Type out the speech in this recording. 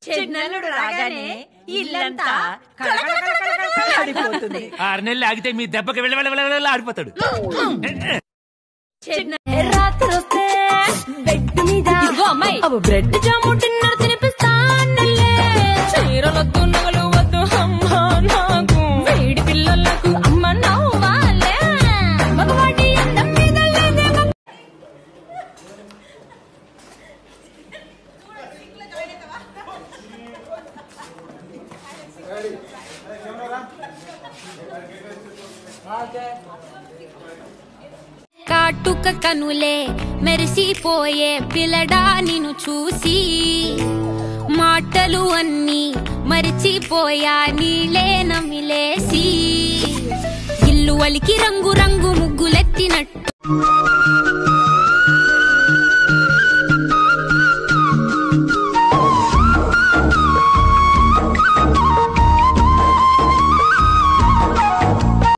చిన్నల్లుడు రాగానే ఇల్లంతా కళకళకళకళకళలాడిపోతుంది. ఆరు నెలలు ఆగితే మీ దెబ్బకి వెళ్ళ వెళ్ళ వెళ్ళ వెళ్ళ ఆడిపోతాడు రాత్రొస్తే బెడ్ మీద ఇదిగో అమ్మాయి. అవు బ్రెడ్ జాము డిన్నర్ తినిపిస్తానులే చీరలొద్దు నగలు వద్దు అమ్మా నాకు వేడి పిల్లలకు అమ్మ నవ్వాలే మగవాడి అందం మీద లేదేమో కాటుక కనులే మెరిసిపోయే పిల్లడా నిన్ను చూసి మాటలు అన్నీ మరిచిపోయా నీలే నమిలేసి ఇల్లు వలికి రంగు రంగు ముగ్గులెత్తినట్టు